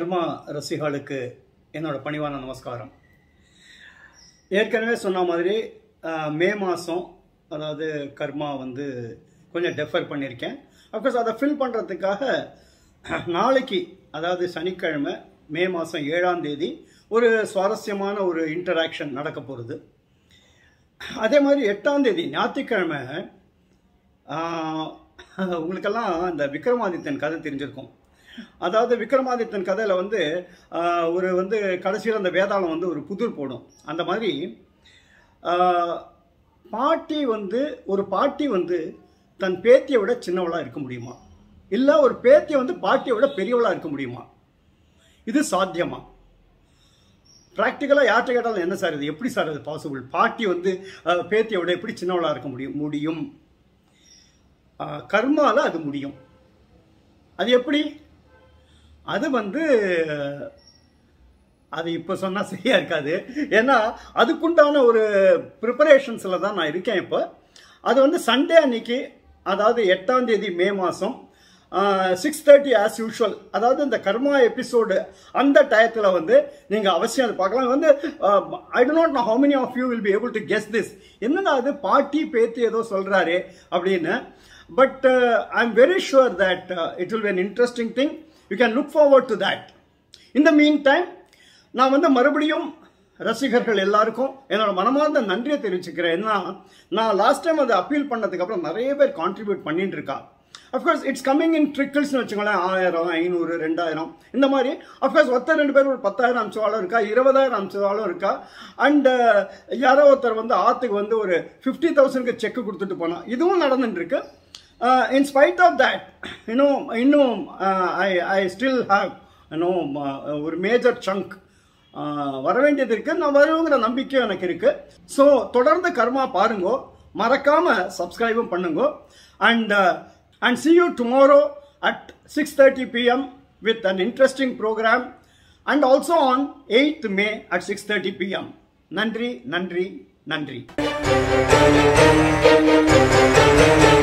கர்மா ரசிகளுக்கு என்னோட பணிவான நமஸ்காரம் ஏற்கனவே சொன்ன மாதிரி அஹ், மே மாதம் அதாவது கர்மா வந்து கொஞ்சம் டெஃபர் பண்ணியிருக்கேன் அஃப்கோர்ஸ் அதை ஃபில் பண்ணுறதுக்காக நாளைக்கு அதாவது சனிக்கிழமை மே மாதம் ஏழாம் தேதி ஒரு சுவாரஸ்யமான ஒரு இன்டராக்ஷன் நடக்க போகிறது அதே மாதிரி எட்டாம் தேதி ஞாயிற்றுக்கிழமை ஆஹ், உங்களுக்கெல்லாம் இந்த விக்ரமாதித்தன் கதை தெரிஞ்சிருக்கும் அதாவது விக்ரமாதித்தன் கதையில் வந்து ஆஹ், ஒரு வந்து கடைசியில் அந்த வேதாளம் வந்து ஒரு புதிர் போடும் அந்த மாதிரி ஆஹ், பாட்டி வந்து ஒரு பாட்டி வந்து தன் பேத்தியை விட சின்னவளாக இருக்க முடியுமா இல்லை ஒரு பேத்தியை வந்து பாட்டியை விட பெரியவளாக இருக்க முடியுமா இது சாத்தியமா ப்ராக்டிக்கலாக யார்கிட்ட கேட்டாலும் என்ன சார் இது எப்படி சார் அது பாசிபிள் பாட்டி வந்து அஹ், பேத்தியை விட எப்படி சின்னவளாக இருக்க முடியும் முடியும் அஹ், கர்மால அது முடியும் அது எப்படி அது வந்து அது இப்போ சொன்னால் சரியா இருக்காது ஏன்னா அதுக்குண்டான ஒரு ப்ரிப்பரேஷன்ஸில் தான் நான் இருக்கேன் இப்போ அது வந்து சண்டே அன்னைக்கு அதாவது எட்டாம் தேதி மே மாதம் சிக்ஸ் தேர்ட்டி ஆஸ் யூஷுவல் அதாவது இந்த கர்மா எபிசோடு அந்த டயத்தில் வந்து நீங்கள் அவசியம் அதை பார்க்கலாம் வந்து ஐ do not know how many of you will be able to guess this என்னடா அது பாட்டி பேத்தி ஏதோ சொல்கிறாரு அப்படின்னு but I am very sure that it will be an interesting thing you can look forward to that in the meantime நான் வந்து மறுபடியும் ரசிகர்கள் எல்லாருக்கும் என்னோட மனமார்ந்த நன்றியை தெரிவிச்சுக்கிறேன் ஏன்னா நான் லாஸ்ட் டைம் அதை அப்பீல் பண்ணதுக்கு அப்புறம் நிறைய பேர் கான்ட்ரிபியூட் பண்ணிட்டு இருக்கா அஃப்கோர்ஸ் இட்ஸ் கம்மிங் இன் ட்ரிக்கிள்ஸ்னு வச்சுக்கோங்களேன் ஆயிரம் ஐநூறு ரெண்டாயிரம் இந்த மாதிரி அஃப்கோர்ஸ் ஒருத்தர் ரெண்டு பேர் ஒரு பத்தாயிரம் அமிச்சவாளும் இருக்கா இருபதாயிரம் அமிச்சவாளும் இருக்கா அண்ட் யாரோ ஒருத்தர் வந்து ஆற்றுக்கு வந்து ஒரு ஃபிஃப்டி தௌசண்ட்க்கு செக் கொடுத்துட்டு போனா இதுவும் நடந்துட்டு இருக்கு இன் ஸ்பைட் ஆஃப் தட் இன்னும் இன்னும் ஐ ஐ ஸ்டில் ஹாவ் இன்னும் ஒரு மேஜர் சங்க் வர வேண்டியது இருக்கு நான் வருங்கிற நம்பிக்கை எனக்கு இருக்கு ஸோ தொடர்ந்து கர்மா பாருங்க மறக்காம சப்ஸ்கிரைபும் பண்ணுங்க and and see you tomorrow at 6:30 pm with an interesting program and also on 8th May at 6:30 pm நன்றி நன்றி நன்றி